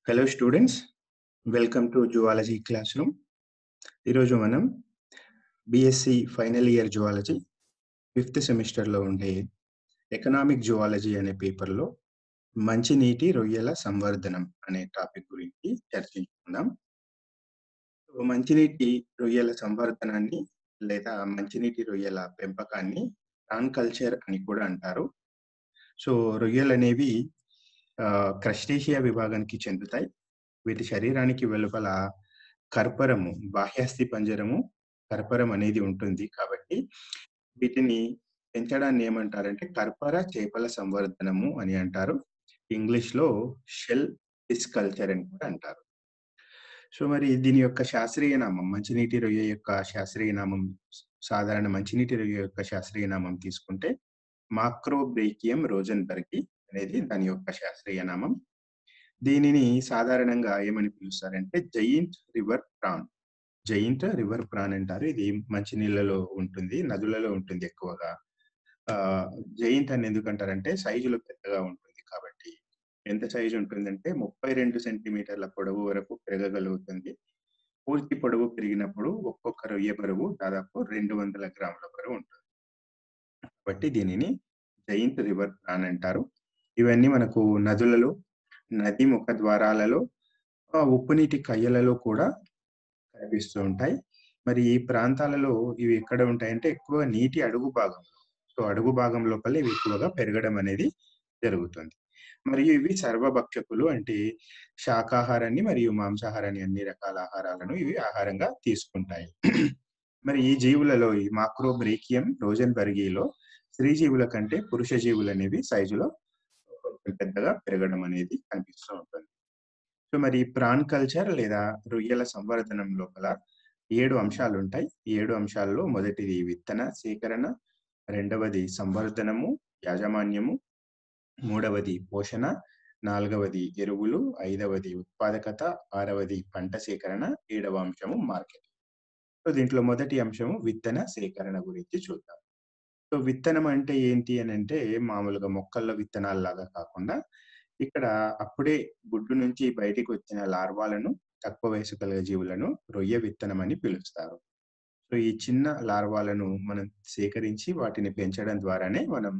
Hello students welcome to zoology class room ఈరోజు మనం BSc final year zoology fifth సెమిస్టర్లో ఉండే ఎకనామిక్ జువాలజీ అనే పేపర్లో మంచినీటి రొయ్యల సంవర్ధనం అనే టాపిక్ గురించి చర్చించుకుందాం సో మంచినీటి రొయ్యల సంవర్ధనాన్ని లేదా మంచినీటి రొయ్యల పెంపకాన్ని ప్రాన్ కల్చర్ అని కూడా అంటారు సో రొయ్యలు అనేవి క్రస్టేషియా విభాగానికి చెందుతాయి వీటి శరీరానికి వెలుపల కర్పరము బాహ్యాస్థి పంజరము కర్పరం అనేది ఉంటుంది కాబట్టి వీటిని పెంచడాన్ని ఏమంటారంటే కర్పర చేపల సంవర్ధనము అని అంటారు ఇంగ్లీష్ లో షెల్ ఫిష్ కల్చర్ అని కూడా అంటారు సో మరి దీని యొక్క శాస్త్రీయ నామం మంచినీటి రొయ్య యొక్క శాస్త్రీయ నామం సాధారణ మంచినీటి రొయ్య యొక్క శాస్త్రీయ నామం తీసుకుంటే మాక్రోబ్రేకియం రోజన్బర్గి అనేది దాని యొక్క శాస్త్రీయ నామం దీనిని సాధారణంగా ఏమని పిలుస్తారంటే giant river prawn giant river prawn అంటారు ఇది మంచినీళ్ళలో ఉంటుంది నదులలో ఉంటుంది ఎక్కువగా ఆ జైంట్ అని ఎందుకంటారంటే సైజులో పెద్దగా ఉంటుంది కాబట్టి ఎంత సైజు ఉంటుందంటే ముప్పై రెండు సెంటీమీటర్ల పొడవు వరకు పెరగగలుగుతుంది పూర్తి పొడవు పెరిగినప్పుడు ఒక్కొక్క రొయ్య బరువు దాదాపు రెండు వందల గ్రాముల బరువు ఉంటుంది కాబట్టి దీనిని జైంట్ రివర్ ప్రాన్ అంటారు ఇవన్నీ మనకు నదులలో నది ముఖ ద్వారాలలో ఉప్పు నీటి కయ్యలలో కూడా కనిపిస్తూ ఉంటాయి మరి ఈ ప్రాంతాలలో ఇవి ఎక్కడ ఉంటాయంటే ఎక్కువ నీటి అడుగు భాగంలో సో అడుగు భాగం లోపల ఇవి ఎక్కువగా పెరగడం అనేది జరుగుతుంది మరియు ఇవి సర్వభక్షకులు అంటే శాకాహారాన్ని మరియు మాంసాహారాన్ని అన్ని రకాల ఆహారాలను ఇవి ఆహారంగా తీసుకుంటాయి మరి ఈ జీవులలో ఈ మాక్రోబ్రేకియం రోజన్ బర్గీలో స్త్రీ జీవుల కంటే పురుష జీవులు అనేవి సైజులో పెద్దగా పెరగడం అనేది కనిపిస్తూ ఉంటుంది సో మరి ప్రాన్ కల్చర్ లేదా రొయ్యల సంవర్ధనం లోపల ఏడు అంశాలు ఉంటాయి ఈ ఏడు అంశాల్లో మొదటిది విత్తన సేకరణ రెండవది సంవర్ధనము యాజమాన్యము మూడవది పోషణ నాలుగవది ఎరువులు ఐదవది ఉత్పాదకత ఆరవది పంట సేకరణ ఏడవ అంశము మార్కెట్ సో దీంట్లో మొదటి అంశము విత్తన సేకరణ గురించి చూద్దాం సో విత్తనం అంటే ఏంటి అని అంటే మామూలుగా మొక్కల్లో విత్తనాల్లాగా కాకుండా ఇక్కడ అప్పుడే గుడ్డు నుంచి బయటికి వచ్చిన లార్వాలను తక్కువ వయసు కలిగ జీవులను రొయ్య విత్తనం అని పిలుస్తారు సో ఈ చిన్న లార్వాలను మనం సేకరించి వాటిని పెంచడం ద్వారానే మనం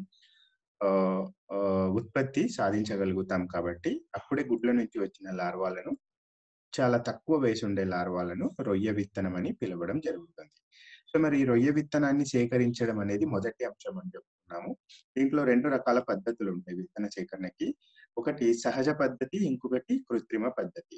ఉత్పత్తి సాధించగలుగుతాం కాబట్టి అప్పుడే గుడ్ల నుంచి వచ్చిన లార్వాలను చాలా తక్కువ వయసు ఉండే లార్వాలను రొయ్య విత్తనం అని పిలవడం జరుగుతుంది సో మరి ఈ రొయ్య విత్తనాన్ని సేకరించడం అనేది మొదటి అంశం అని చెప్తున్నాము దీంట్లో రెండు రకాల పద్ధతులు ఉంటాయి విత్తన సేకరణకి ఒకటి సహజ పద్ధతి ఇంకొకటి కృత్రిమ పద్ధతి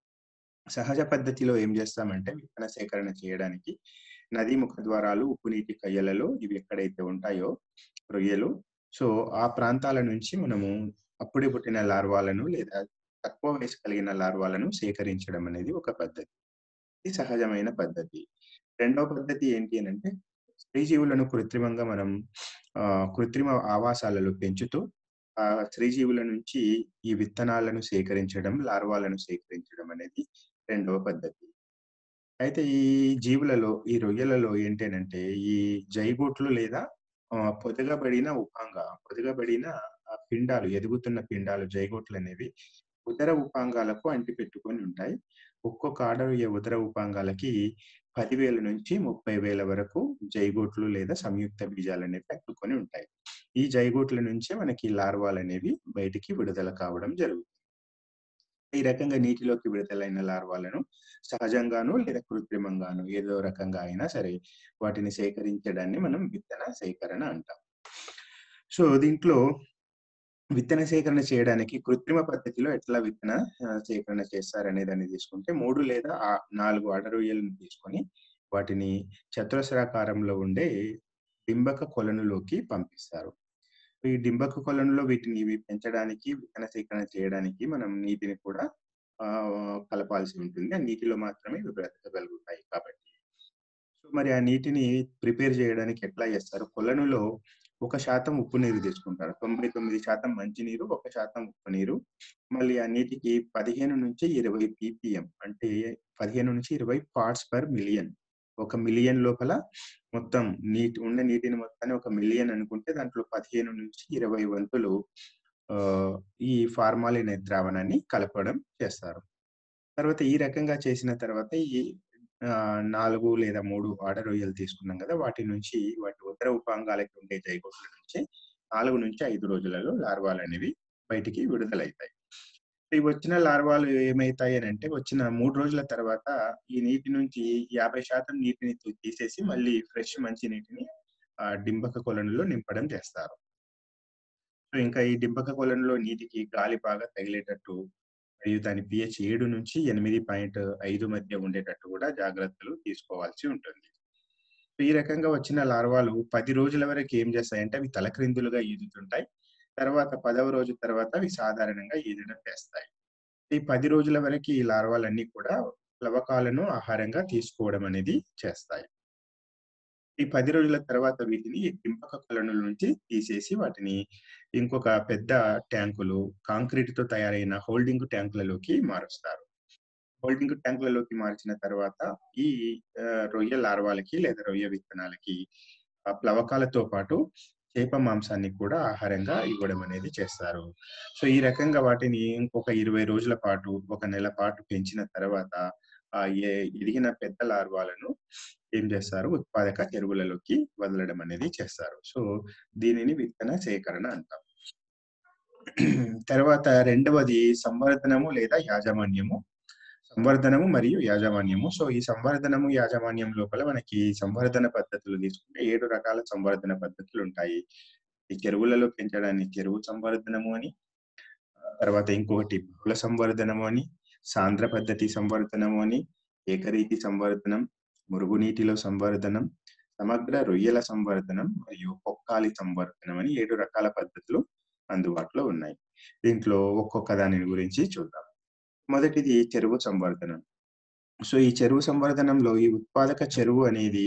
సహజ పద్ధతిలో ఏం చేస్తామంటే విత్తన సేకరణ చేయడానికి నదీ ముఖ ద్వారాలు ఉప్పు నీటి కయ్యలలో ఇవి ఎక్కడైతే ఉంటాయో రొయ్యలు సో ఆ ప్రాంతాల నుంచి మనము అప్పుడే పుట్టిన లార్వాలను లేదా తక్కువ వయసు కలిగిన లార్వాలను సేకరించడం అనేది ఒక పద్ధతి ఇది సహజమైన పద్ధతి రెండవ పద్ధతి ఏంటి అని అంటే స్త్రీ జీవులను కృత్రిమంగా మనం ఆ కృత్రిమ ఆవాసాలలో పెంచుతూ ఆ స్త్రీ జీవుల నుంచి ఈ విత్తనాలను సేకరించడం లార్వాలను సేకరించడం అనేది రెండవ పద్ధతి అయితే ఈ జీవులలో ఈ రొయ్యలలో ఏంటంటే ఈ జైగోట్లు లేదా పొదగబడిన ఉపాంగ పొదగబడిన పిండాలు ఎదుగుతున్న పిండాలు జైగోట్లు అనేవి ఉదర ఉపాంగాలకు అంటి పెట్టుకొని ఉంటాయి ఒక్కొక్క ఆడరొయ్య ఉదర ఉపాంగాలకి పదివేల నుంచి ముప్పై వేల వరకు జైగోట్లు లేదా సంయుక్త బీజాలు అనేవి అట్టుకొని ఉంటాయి ఈ జైగోట్ల నుంచే మనకి లార్వాలు అనేవి బయటికి విడుదల కావడం జరుగుతుంది ఈ రకంగా నీటిలోకి విడుదలైన లార్వాలను సహజంగాను లేదా కృత్రిమంగాను ఏదో రకంగా అయినా సరే వాటిని సేకరించడాన్ని మనం విత్తన సేకరణ అంటాం సో దీంట్లో విత్తన సేకరణ చేయడానికి కృత్రిమ పద్ధతిలో ఎట్లా విత్తన సేకరణ చేస్తారనే దాన్ని తీసుకుంటే మూడు లేదా నాలుగు అడరొయ్యలను తీసుకొని వాటిని చతురస్రాకారంలో ఉండే డింబక కొలనులోకి పంపిస్తారు ఈ డింబక కొలనులో వీటిని పెంచడానికి విత్తన సేకరణ చేయడానికి మనం నీటిని కూడా కలపాల్సి ఉంటుంది ఆ నీటిలో మాత్రమే ఇవి బ్రతకగలుగుతాయి కాబట్టి సో మరి ఆ నీటిని ప్రిపేర్ చేయడానికి ఎట్లా చేస్తారు కొలనులో ఒక శాతం ఉప్పు నీరు తీసుకుంటారు తొంభై తొమ్మిది శాతం మంచినీరు ఒక శాతం ఉప్పు నీరు మళ్ళీ ఆ నీటికి పదిహేను నుంచి ఇరవై పీపీఎం అంటే పదిహేను నుంచి ఇరవై పార్ట్స్ పర్ మిలియన్ ఒక మిలియన్ లోపల మొత్తం నీటి ఉన్న నీటిని మొత్తాన్ని ఒక మిలియన్ అనుకుంటే దాంట్లో పదిహేను నుంచి ఇరవై వంతులు ఆహ్, ఈ ఫార్మాలిన్ అనే ద్రావణాన్ని కలపడం చేస్తారు. తర్వాత ఈ రకంగా చేసిన తర్వాత ఈ ఆహ్, 4 లేదా 3 ఆడ రొయ్యలు తీసుకున్నాం గదా! వాటి నుంచి వాటి ఉత్తర ఉపాంగాలకి ఉండే జైగోట్ల నుంచి 4-5 రోజులలో లార్వాలనేవి బయటికి విడుదలైతాయి. ఈ వచ్చిన లార్వాలు ఏమైతాయి అనంటే వచ్చిన 3 రోజుల తర్వాత ఈ నీటి నుంచి 50% నీటిని తీ తీసేసి మళ్ళీ ఫ్రెష్ మంచి నీటిని ఆహ్, డింబక కొలనులో నింపడం చేస్తారు. సో, ఇంకా ఈ డింబక కొలనులో నీటికి గాలి బాగా తగిలేటట్టు మరియు దాని పీహెచ్ 7-8.5 మధ్య ఉండేటట్టు గూడా జాగ్రత్తలు తీసుకోవాల్సి ఉంటుంది. ఈ రకంగా వచ్చిన లార్వాలు 10 రోజుల వరకు ఏం చేస్తాయంటే అవి తలక్రిందులుగా ఈదుతుంటాయి. తర్వాత 10వ రోజు తర్వాత అవి సాధారణంగా ఈదడం చేస్తాయి. ఈ 10 రోజుల వరకి ఈ లార్వాలన్నీ కూడా ప్లవకాలను ఆహారంగా తీసుకోవడం అనేది చేస్తాయి. ఈ 10 రోజుల తర్వాత వీటిని డింబక కొలనుల నుంచి తీసేసి వాటిని ఇంకొక పెద్ద ట్యాంకులు కాంక్రీట్‌తో తయారైన హోల్డింగ్ ట్యాంకులలోకి మారుస్తారు. హోల్డింగ్ ట్యాంకులలోకి మార్చిన తర్వాత ఈ ఆహ్, రొయ్య లార్వాలకి లేదా రొయ్య విత్తనాలకి ఆ ప్లవకాలతో పాటు చేప మాంసాన్ని కూడా ఆహారంగా ఇవ్వడం అనేది చేస్తారు. సో, ఈ రకంగా వాటిని ఇంకొక 20 రోజుల పాటు, ఒక నెల పాటు పెంచిన తర్వాత ఆహ్, ఎ ఎదిగిన పెద్ద లార్వాలను ఏం చేస్తారు ఉత్పాదక చెరువులలోకి వదలడం అనేది చేస్తారు. సో, దీనిని విత్తన సేకరణ అంటాం. తర్వాత రెండవది సంవర్ధనము లేదా యాజమాన్యము. సంవర్ధనము మరియు యాజమాన్యము. సో, ఈ సంవర్ధనము, యాజమాన్యం లోపల మనకి సంవర్ధన పద్ధతులు తీసుకుంటే 7 రకాల సంవర్ధన పద్ధతులుంటాయి. ఈ చెరువులలో పెంచడాన్ని చెరువు సంవర్ధనము అని, ఆహ్, తర్వాత ఇంకొకటి బహుళ సంవర్ధనము అని, సాంద్ర పద్ధతి సంవర్ధనము అని, ఏకరీతి సంవర్ధనం, మురుగునీటిలో సంవర్ధనం, సమగ్ర రొయ్యల సంవర్ధనం మరియు పొక్కాలి సంవర్ధనం అని 7 రకాల పద్ధతులు అందుబాటులో ఉన్నాయి. దీంట్లో ఒక్కొక్క దాని గురించి చూద్దాం. మొదటిది చెరువు సంవర్ధనం. సో, ఈ చెరువు సంవర్ధనంలో ఈ ఉత్పాదక చెరువు అనేది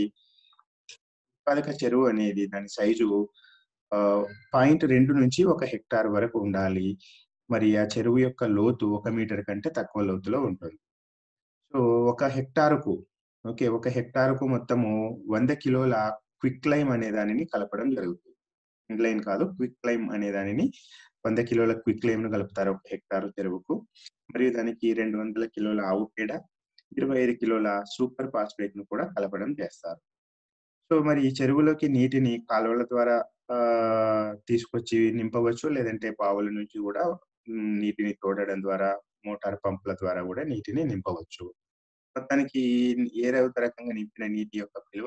ఉత్పాదక చెరువు అనేది దాని సైజు ఆహ్, 0.2 నుంచి 1 హెక్టార్ వరకు ఉండాలి. మరి ఆ చెరువు యొక్క లోతు 1 మీటర్ కంటే తక్కువ లోతులో ఉంటుంది. సో, 1 హెక్టారుకు ఓకే. 1 హెక్టారుకు మొత్తము 100 కిలోల క్విక్ లైమ్ అనే దానిని కలపడం జరుగుతుంది. ఇన్‌లైన్ కాదు క్విక్ లైమ్ అనే దానిని 100 కిలోల క్విక్ లైమ్‌ను కలుపుతారు 1 హెక్టారు చెరువుకు. మరియు దానికి 200 కిలోల ఆవు పేడ, 25 కిలోల సూపర్ ఫాస్ఫేట్‌ను కూడా కలపడం చేస్తారు. సో, మరి ఈ చెరువులోకి నీటిని కాలువల ద్వారా ఆహ్, తీసుకొచ్చి నింపవచ్చు. లేదంటే బావుల నుంచి గూడా హ్మ్, నీటిని తోడడం ద్వారా మోటార్ పంపుల ద్వారా గూడా నీటిని నింపవచ్చు. మొత్తానికి ఏరవుత రకంగా నింపిన నీటి యొక్క విలువ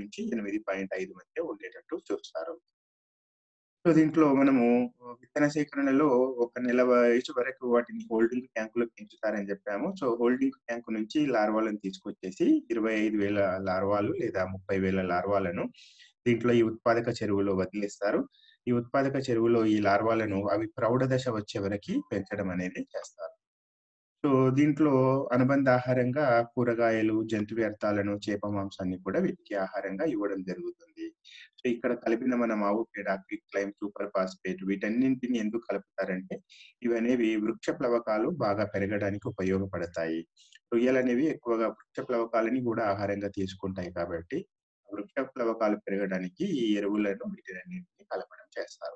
7-8.5 మధ్య ఉండేటట్టు చూస్తారు. సో, దీంట్లో మనము విత్తన సేకరణలో ఒక నెల వయసు వరకు వాటిని హోల్డింగ్ ట్యాంక్‌లో పెంచుతారని చెప్పాము. సో, హోల్డింగ్ ట్యాంక్ నుంచి లార్వాలను తీసుకొచ్చేసి 25,000 లార్వాలు లేదా 30,000 లార్వాలను దీంట్లో ఈ ఉత్పాదక చెరువులో వదిలేస్తారు. ఈ ఉత్పాదక చెరువులో ఈ లార్వాలను అవి ప్రౌఢ దశ వచ్చే వరకి పెంచడం అనేది చేస్తారు. సో, దీంట్లో అనుబంధ ఆహారంగా కూరగాయలు, జంతు వ్యర్థాలను, చేప మాంసాన్ని కూడా వీటికి ఆహారంగా ఇవ్వడం జరుగుతుంది. సో, ఇక్కడ కలిపిన మనం ఆవు పేడ, క్విక్ లైమ్, సూపర్ ఫాస్ఫేట్ వీటన్నింటిని ఎందుకు కలుపుతారంటే ఇవనేవి వృక్ష ప్లవకాలు బాగా పెరగడానికి ఉపయోగపడతాయి. రొయ్యలనేవి ఎక్కువగా వృక్ష ప్లవకాలని గూడా ఆహారంగా తీసుకుంటాయి కాబట్టి, వృక్ష ప్లవకాలు పెరగడానికి ఈ ఎరువులను వీటినన్నిటిని కలపడం చేస్తారు.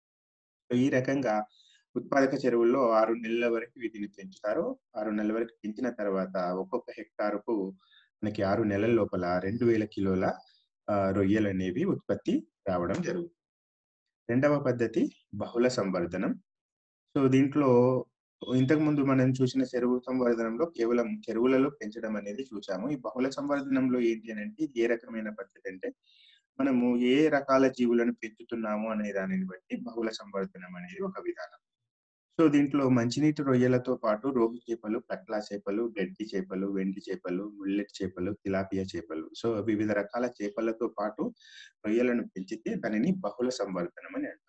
సో, ఈ రకంగా ఉత్పాదక చెరువుల్లో 6 నెలల వరకు వీటిని పెంచుతారు. 6 నెలల వరకు పెంచిన తర్వాత ఒక్కొక్క హెక్టారుకు మనకి 6 నెలల లోపల 2000 కిలోల ఆహ్, రొయ్యలనేవి ఉత్పత్తి రావడం జరుగుతుంది. రెండవ పద్ధతి బహుళ సంవర్ధనం. సో, దీంట్లో ఇంతకుముందు మనం చూసిన చెరువు సంవర్ధనంలో కేవలం చెరువులలో పెంచడం అనేది చూసాము. ఈ బహుళ సంవర్ధనంలో ఏంటి అనంటే ఇది ఏ రకమైన పద్ధతి అంటే, మనము ఏ రకాల జీవులను పెంచుతున్నాము అనే దానిని బట్టి బహుళ సంవర్ధనం అనేది ఒక విధానం. సో, దీంట్లో మంచినీటి రొయ్యలతో పాటు రోహు చేపలు, కట్లా చేపలు, గెడ్డి చేపలు, వెండి చేపలు, ముల్లెట్ చేపలు, తిలాపియా చేపలు. సో, వివిధ రకాల చేపలతో పాటు రొయ్యలను పెంచితే దానిని బహుళ సంవర్ధనం అని అంటాం.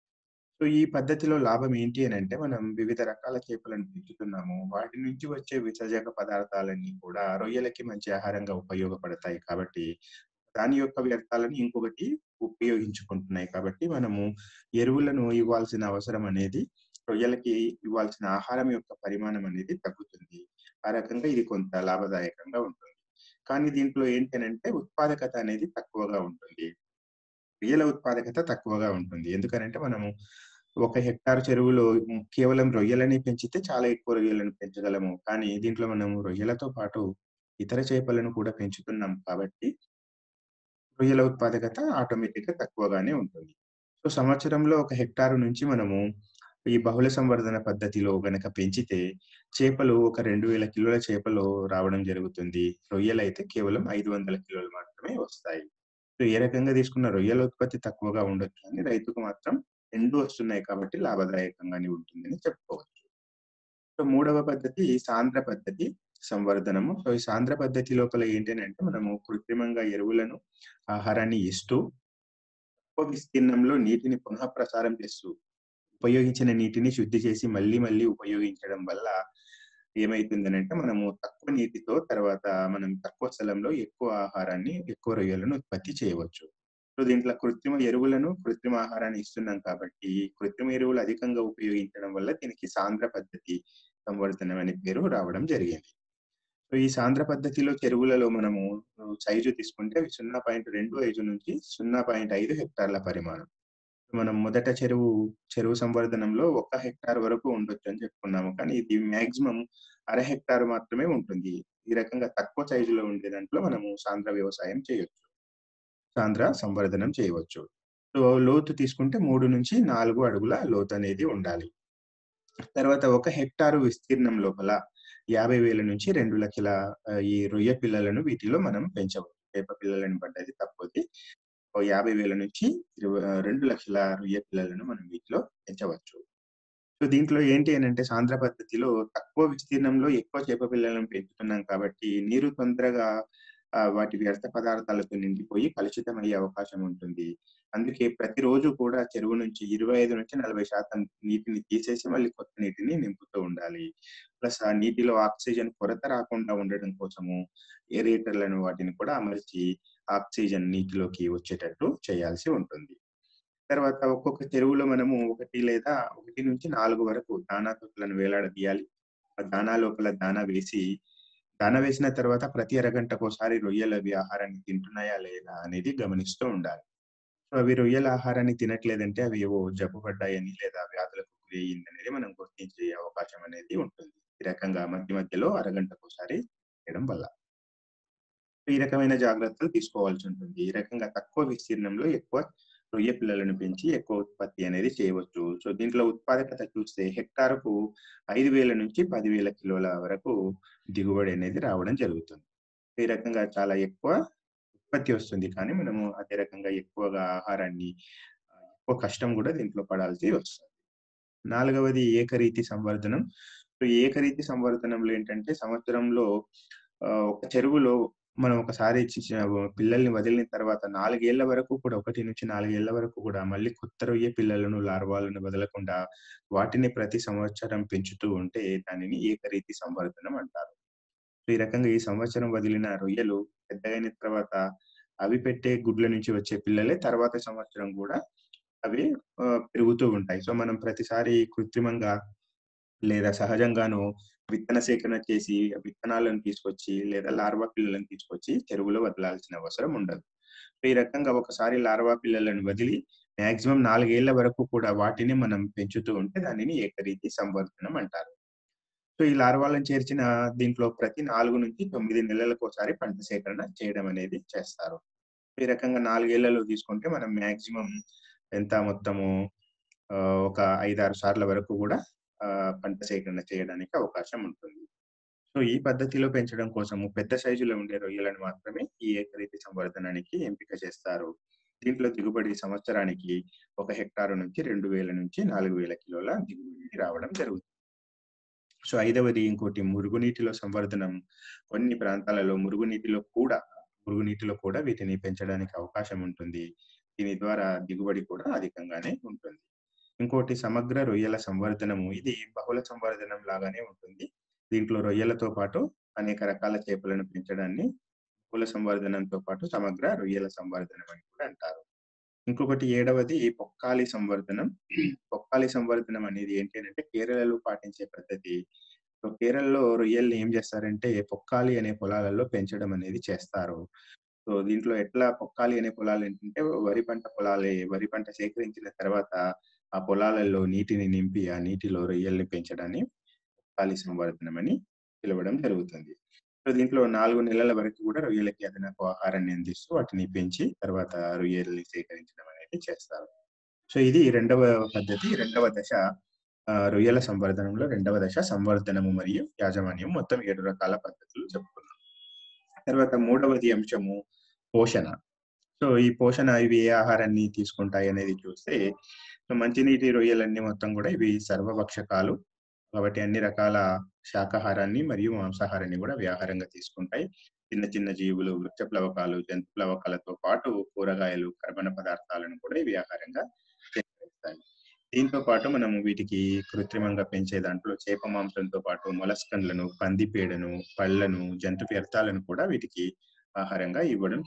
సో, ఈ పద్ధతిలో లాభం ఏంటి అనంటే మనం వివిధ రకాల చేపలను పెంచుతున్నాము. వాటి నుంచి వచ్చే విసర్జక పదార్థాలన్నీ కూడా రొయ్యలకి మంచి ఆహారంగా ఉపయోగపడతాయి కాబట్టి, దాని యొక్క వ్యర్థాలను ఇంకొకటి ఉపయోగించుకుంటున్నాయి కాబట్టి, మనము ఎరువులను ఇవ్వాల్సిన అవసరం అనేది రొయ్యలకి ఇవ్వాల్సిన ఆహారం యొక్క పరిమాణం అనేది తగ్గుతుంది. ఆ రకంగా ఇది కొంత లాభదాయకంగా ఉంటుంది. కానీ దీంట్లో ఏంటి అనంటే ఉత్పాదకత అనేది తక్కువగా ఉంటుంది. రొయ్యల ఉత్పాదకత తక్కువగా ఉంటుంది. ఎందుకనంటే మనము ఒక హెక్టార్ చెరువులో హ్మ్, కేవలం రొయ్యలని పెంచితే చాలా ఎక్కువ రొయ్యలను పెంచగలము. కానీ దీంట్లో మనము రొయ్యలతో పాటు ఇతర చేపలను కూడా పెంచుతున్నాం కాబట్టి రొయ్యల ఉత్పాదకత ఆటోమేటిక్‌గా తక్కువగానే ఉంటుంది. సో, సంవత్సరంలో ఒక హెక్టారు నుంచి మనము ఈ బహుళ సంవర్ధన పద్ధతిలో గనక పెంచితే చేపలు ఒక 2000 కిలోల చేపలు రావడం జరుగుతుంది. రొయ్యలైతే కేవలం 500 కిలోలు మాత్రమే వస్తాయి. సో, ఏ రకంగా తీసుకున్న రొయ్యల ఉత్పత్తి తక్కువగా ఉండొచ్చు కానీ రైతుకు మాత్రం 2 వస్తున్నాయి కాబట్టి లాభదాయకంగానే ఉంటుందని చెప్పుకోవచ్చు. సో, మూడవ పద్ధతి సాంద్ర పద్ధతి సంవర్ధనము. సో, ఈ సాంద్ర పద్ధతి లోపల ఏంటి అనంటే మనము కృత్రిమంగా ఎరువులను, ఆహారాన్ని ఇస్తూ తక్కువ విస్తీర్ణంలో నీటిని పునః ప్రసారం చేస్తూ, ఉపయోగించిన నీటిని శుద్ధి చేసి మళ్ళీ మళ్ళీ ఉపయోగించడం వల్ల ఏమైతుందనంటే మనము తక్కువ నీటితో తర్వాత మనం తక్కువ స్థలంలో ఎక్కువ ఆహారాన్ని, ఎక్కువ రొయ్యలను ఉత్పత్తి చేయవచ్చు. సో, దీంట్లో కృత్రిమ ఎరువులను, కృత్రిమ ఆహారాన్ని ఇస్తున్నాం కాబట్టి కృత్రిమ ఎరువులు అధికంగా ఉపయోగించడం వల్ల దీనికి సాంద్ర పద్ధతి సంవర్ధనం అనే పేరు రావడం జరిగింది. సో, ఈ సాంద్ర పద్ధతిలో చెరువులలో మనము ఆహ్, సైజు తీసుకుంటే అవి 0.25 నుంచి 0.5 హెక్టార్ల పరిమాణం. మనం మొదట చెరువు, చెరువు సంవర్ధనంలో 1 హెక్టార్ వరకు ఉండొచ్చని చెప్పుకున్నాము. కానీ ఇది మాక్సిమం అర హెక్టార్ మాత్రమే ఉంటుంది. ఈ రకంగా తక్కువ సైజులో ఉండే దాంట్లో మనము సాంద్ర వ్యవసాయం చేయొచ్చు. సాంద్ర సంవర్ధనం చేయవచ్చు. సో, లోతు తీసుకుంటే 3-4 అడుగుల లోతనేది ఉండాలి. తర్వాత 1 హెక్టారు విస్తీర్ణం లోపల 50,000 నుంచి 2,00,000 ఆహ్, ఈ రొయ్య పిల్లలను వీటిలో మనం పెంచవచ్చు. చేప పిల్లలని పడ్డది తప్పది. ఓ 50,000 నుంచి ఇరవ ఆహ్, 2,00,000 రొయ్య పిల్లలను మనం వీటిలో పెంచవచ్చు. సో, దీంట్లో ఏంటి అనంటే సాంద్ర పద్ధతిలో తక్కువ విస్తీర్ణంలో ఎక్కువ చేప పిల్లలను పెంచుతున్నాం కాబట్టి నీరు తొందరగా ఆహ్, వాటి వ్యర్థ పదార్థాలతో నిండిపోయి కలుషితమయ్యే అవకాశం ఉంటుంది. అందుకే ప్రతిరోజు కూడా చెరువు నుంచి 25-40% నీటిని తీసేసి మళ్ళీ కొత్త నీటిని నింపుతూ ఉండాలి. ప్లస్ ఆ నీటిలో ఆక్సిజన్ కొరత రాకుండా ఉండడం కోసము ఏరేటర్లను వాటిని కూడా అమర్చి ఆక్సిజన్ నీటిలోకి వచ్చేటట్టు చేయాల్సి ఉంటుంది. తర్వాత ఒక్కొక్క చెరువులో మనము 1 లేదా 1-4 వరకు దానా తొట్టులను వేలాడదీయాలి. ఆ దానా లోపల దానా వేసి, దానా వేసిన తర్వాత ప్రతి అరగంటకోసారి రొయ్యలు అవి ఆహారాన్ని తింటున్నాయా లేదా అనేది గమనిస్తూ ఉండాలి. సో, అవి రొయ్యల ఆహారాన్ని తినట్లేదంటే అవి ఏవో జబ్బు పడ్డాయని లేదా వ్యాధులకు గురయ్యిందనేది మనం గుర్తించే అవకాశం అనేది ఉంటుంది. ఈ రకంగా మధ్య మధ్యలో అరగంటకోసారి చేయడం వల్ల. ఈ రకమైన జాగ్రత్తలు తీసుకోవాల్సి ఉంటుంది. ఈ రకంగా తక్కువ విస్తీర్ణంలో ఎక్కువ రొయ్య పిల్లలను పెంచి ఎక్కువ ఉత్పత్తి అనేది చేయవచ్చు. సో, దీంట్లో ఉత్పాదకత చూస్తే హెక్టారుకు 5,000 నుంచి 10,000 కిలోల వరకు దిగుబడి అనేది రావడం జరుగుతుంది. ఈ రకంగా చాలా ఎక్కువ ఉత్పత్తి వస్తుంది. కానీ మనము అదే రకంగా ఎక్కువగా ఆహారాన్ని ఆహ్, ఎక్కువ కష్టం గూడా దీంట్లో పడాల్సి వస్తుంది. నాలుగవది ఏకరీతి సంవర్ధనం. సో, ఏకరీతి సంవర్ధనంలో ఏంటంటే సంవత్సరంలో ఆహ్, ఒక చెరువులో మనం ఒకసారి చి చ పిల్లల్ని వదిలిన తర్వాత 4 ఏళ్ల వరకు కూడా 1-4 ఏళ్ల వరకు కూడా మళ్ళీ కొత్త రొయ్య పిల్లలను, లార్వాలను వదలకుండా వాటిని ప్రతి సంవత్సరం పెంచుతూ ఉంటే దానిని ఏకరీతి సంవర్ధనం అంటారు. సో, ఈ రకంగా ఈ సంవత్సరం వదిలిన రొయ్యలు పెద్దగయిన తర్వాత అవి పెట్టే గుడ్ల నుంచి వచ్చే పిల్లలే తర్వాత సంవత్సరం గూడా అవి ఆహ్, పెరుగుతూ ఉంటాయి. సో, మనం ప్రతిసారి కృత్రిమంగా లేదా సహజంగాను విత్తన సేకరణ చేసి విత్తనాలను తీసుకొచ్చి లేదా లార్వా పిల్లలను తీసుకొచ్చి చెరువులో వదలాల్సిన అవసరం ఉండదు. సో, ఈ రకంగా ఒకసారి లార్వా పిల్లలను వదిలి మాక్సిమం 4 ఏళ్ల వరకు కూడా వాటిని మనం పెంచుతూ ఉంటే దానిని ఏకరీతి సంవర్ధనం అంటారు. సో, ఈ లార్వాలను చేర్చిన దీంట్లో ప్రతి 4-9 నెలలకోసారి పంట సేకరణ చేయడం అనేది చేస్తారు. ఈ రకంగా 4 ఏళ్లలో తీసుకుంటే మనం మాక్సిమం ఎంత మొత్తము ఆహ్, ఒక 5, 6 సార్ల వరకు గూడా ఆహ్, పంట సేకరణ చేయడానికి అవకాశం ఉంటుంది. సో, ఈ పద్ధతిలో పెంచడం కోసము పెద్ద సైజులో ఉండే రొయ్యలను మాత్రమే ఈ ఏకరీతి సంవర్ధనానికి ఎంపిక చేస్తారు. దీంట్లో దిగుబడి సంవత్సరానికి 1 హెక్టారు నుంచి 2,000 నుంచి 4,000 కిలోల దిగుబడి రావడం జరుగుతుంది. సో, ఐదవది ఇంకోటి మురుగునీటిలో సంవర్ధనం. కొన్ని ప్రాంతాలలో మురుగునీటిలో కూడా మురుగునీటిలో కూడా వీటిని పెంచడానికి అవకాశం ఉంటుంది. దీని ద్వారా దిగుబడి కూడా అధికంగానే ఉంటుంది. ఇంకోటి సమగ్ర రొయ్యల సంవర్ధనము. ఇది బహుళ సంవర్ధనం లాగానే ఉంటుంది. దీంట్లో రొయ్యలతో పాటు అనేక రకాల చేపలను పెంచడాన్ని బహుళ సంవర్ధనంతో పాటు సమగ్ర రొయ్యల సంవర్ధనం అని కూడా అంటారు. ఇంకొకటి ఏడవది పొక్కాలి సంవర్ధనం. పొక్కాలి సంవర్ధనం అనేది ఏంటి అనంటే కేరళలో పాటించే పద్ధతి. సో, కేరళలో రొయ్యల్ని ఏం చేస్తారంటే పొక్కాలి అనే పొలాలలో పెంచడం అనేది చేస్తారు. సో, దీంట్లో ఎట్లా పొక్కాలి అనే పొలాలు ఏంటంటే వరి పంట పొలాలే వరి పంట సేకరించిన తర్వాత ఆ పొలాలలో నీటిని నింపి ఆ నీటిలో రొయ్యల్ని పెంచడాన్ని ఖాళీ సంవర్ధనం అని పిలవడం జరుగుతుంది సో దీంట్లో నాలుగు నెలల వరకు కూడా రొయ్యలకి అదనపు ఆహారాన్ని అందిస్తూ వాటిని పెంచి తర్వాత రొయ్యల్ని సేకరించడం అనేది చేస్తారు సో ఇది రెండవ పద్ధతి రెండవ దశ ఆ, రొయ్యల సంవర్ధనంలో రెండవ దశ సంవర్ధనము మరియు యాజమాన్యం మొత్తం ఏడు రకాల పద్ధతులు చెప్పుకున్నాం తర్వాత మూడవది అంశము పోషణ సో ఈ పోషణ ఇవి ఏ ఆహారాన్ని తీసుకుంటాయి అనేది చూస్తే సో మంచినీటి రొయ్యలన్నీ మొత్తం కూడా ఇవి సర్వభక్షకాలు కాబట్టి అన్ని రకాల శాకాహారాన్ని మరియు మాంసాహారాన్ని కూడా వ్యాహారంగా తీసుకుంటాయి చిన్న చిన్న జీవులు వృక్ష ప్లవకాలు జంతు ప్లవకాలతో పాటు కూరగాయలు కర్బన పదార్థాలను కూడా ఇవి ఆహారంగా స్వీకరిస్తాయి దీంతో పాటు మనము వీటికి కృత్రిమంగా పెంచే దాంట్లో చేప మాంసంతో పాటు మొలస్కన్లను పందిపేడను పళ్ళను జంతు వ్యర్థాలను కూడా వీటికి ఆహారంగా ఇవ్వడం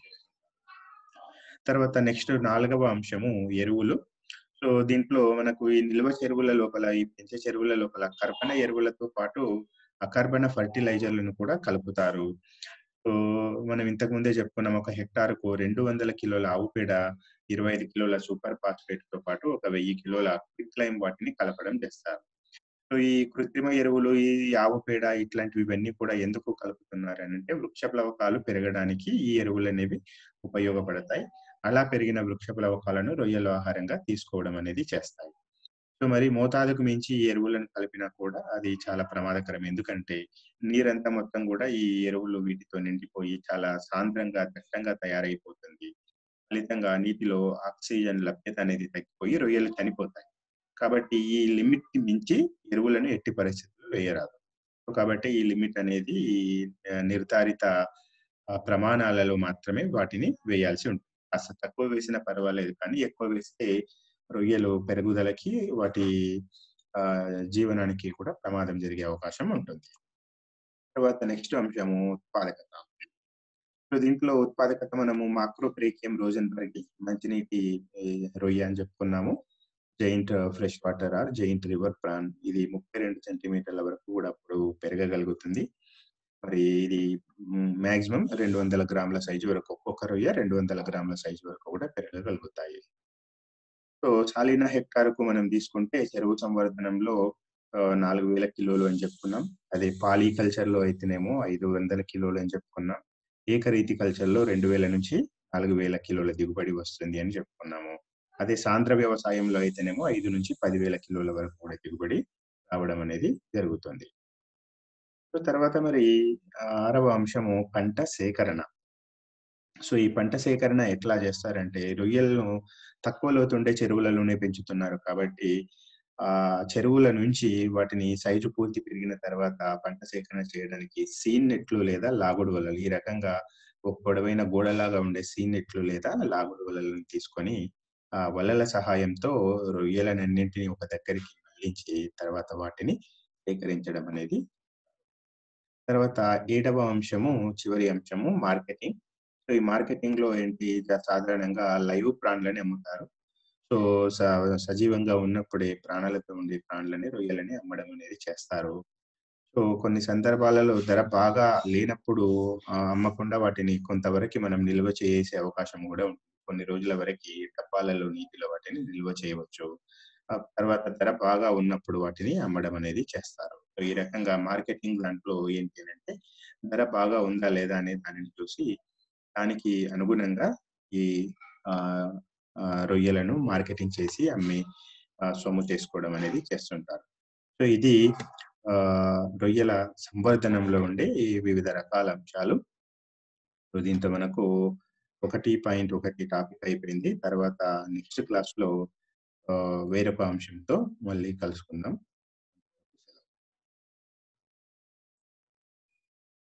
తర్వాత నెక్స్ట్ నాలుగవ అంశము ఎరువులు సో దీంట్లో మనకు ఈ నిల్వ చెరువుల లోపల ఈ పెంచే చెరువుల లోపల కర్బన ఎరువులతో పాటు అకర్బన ఫర్టిలైజర్లను కూడా కలుపుతారు సో మనం ఇంతకు ముందే చెప్పుకున్నాం ఒక హెక్టార్కు రెండు వందల కిలోల ఆవు పేడ ఇరవై ఐదు కిలోల సూపర్ ఫాస్ఫేట్ తో పాటు ఒక వెయ్యి కిలోల క్విక్ లైమ్ వాటిని కలపడం చేస్తారు సో ఈ కృత్రిమ ఎరువులు ఈ ఆవు పేడ ఇట్లాంటివి ఇవన్నీ కూడా ఎందుకు కలుపుతున్నారు అని అంటే వృక్ష ప్లవకాలు పెరగడానికి ఈ ఎరువులు అనేవి ఉపయోగపడతాయి అలా పెరిగిన వృక్ష ప్లవకాలను రొయ్యల ఆహారంగా తీసుకోవడం అనేది చేస్తాయి సో మరి మోతాదుకు మించి ఈ ఎరువులను కలిపినా కూడా అది చాలా ప్రమాదకరం ఎందుకంటే నీరంతా మొత్తం కూడా ఈ ఎరువులు వీటితో నిండిపోయి చాలా సాంద్రంగా దట్టంగా తయారైపోతుంది ఫలితంగా నీటిలో ఆక్సిజన్ లభ్యత అనేది తగ్గిపోయి రొయ్యలు చనిపోతాయి కాబట్టి ఈ లిమిట్ కి మించి ఎరువులను ఎట్టి పరిస్థితుల్లో వేయరాదు సో కాబట్టి ఈ లిమిట్ అనేది ఈ ఆ, నిర్ధారిత ఆ, ప్రమాణాలలో మాత్రమే వాటిని వేయాల్సి ఉంటుంది కాస్త తక్కువ వేసినా పర్వాలేదు కానీ ఎక్కువ వేస్తే రొయ్యలు పెరుగుదలకి వాటి ఆ, జీవనానికి కూడా ప్రమాదం జరిగే అవకాశం ఉంటుంది తర్వాత నెక్స్ట్ అంశము ఉత్పాదకత సో దీంట్లో ఉత్పాదకత మనము మాక్రో ప్రేకియం రోజన్ బర్గి మంచినీటి ఏ, రొయ్య అని చెప్పుకున్నాము giant fresh water or giant river prawn ఇది ముప్పై రెండు సెంటీమీటర్ల వరకు కూడా అప్పుడు పెరగగలుగుతుంది మరి ఇది మాక్సిమం రెండు వందల గ్రాముల సైజు వరకు ఒక్కొక్క రొయ్య రెండు వందల గ్రాముల సైజు వరకు కూడా పెరగగలుగుతాయి సో చాలీనా హెక్టార్కు మనం తీసుకుంటే చెరువు సంవర్ధనంలో ఆ, నాలుగు వేల కిలోలు అని చెప్పుకున్నాం అదే పాలీకల్చర్ లో అయితేనేమో ఐదు వందల కిలోలు అని చెప్పుకున్నాం ఏకరీతి కల్చర్ లో రెండు వేల నుంచి నాలుగు వేల కిలోల దిగుబడి వస్తుంది అని చెప్పుకున్నాము అదే సాంద్ర వ్యవసాయంలో అయితేనేమో ఐదు నుంచి పదివేల కిలోల వరకు కూడా దిగుబడి రావడం అనేది జరుగుతుంది సో తర్వాత మరి ఆ, ఆరవ అంశము పంట సేకరణ సో ఈ పంట సేకరణ ఎట్లా చేస్తారంటే రొయ్యలను తక్కువ లోతుండే చెరువులలోనే పెంచుతున్నారు కాబట్టి ఆ చెరువుల నుంచి వాటిని సైజు పూర్తి పెరిగిన తర్వాత పంట సేకరణ చేయడానికి సీన్ నెట్లు లేదా లాగుడు వలలు ఈ రకంగా ఒక పొడవైన గోడలాగా ఉండే సీన్ నెట్లు లేదా లాగుడు వలలను తీసుకొని ఆ వలల సహాయంతో రొయ్యలనన్నింటినీ ఒక దగ్గరికి మళ్లించి తర్వాత వాటిని సేకరించడం అనేది తర్వాత ఏడవ అంశము చివరి అంశము మార్కెటింగ్ సో ఈ మార్కెటింగ్ లో ఏంటి జా- సాధారణంగా లైవ్ ప్రాణులని అమ్ముతారు సో స- సజీవంగా ఉన్నప్పుడే ప్రాణాలతో ఉండే ప్రాణులని రొయ్యలని అమ్మడం అనేది చేస్తారు సో కొన్ని సందర్భాలలో ధర బాగా లేనప్పుడు ఆ, అమ్మకుండా వాటిని కొంతవరకు మనం నిల్వ చేసే అవకాశం కూడా ఉంటుంది కొన్ని రోజుల వరకు డబ్బాలలో నీటిలో వాటిని నిల్వ చేయవచ్చు ఆ తర్వాత ధర బాగా ఉన్నప్పుడు వాటిని అమ్మడం అనేది చేస్తారు సో ఈ రకంగా మార్కెటింగ్ దాంట్లో ఏంటి అంటే ధర బాగా ఉందా లేదా అనే దానిని చూసి దానికి అనుగుణంగా ఈ ఆ ఆ, రొయ్యలను మార్కెటింగ్ చేసి అమ్మి ఆ, సొమ్ము చేసుకోవడం అనేది చేస్తుంటారు సో ఇది ఆ రొయ్యల సంవర్ధనంలో ఉండే ఈ వివిధ రకాల అంశాలు సో దీంతో మనకు ఒకటి పాయింట్ ఒకటి టాపిక్ అయిపోయింది తర్వాత నెక్స్ట్ క్లాస్ లో ఆ, వేరొక అంశంతో మళ్ళీ కలుసుకుందాం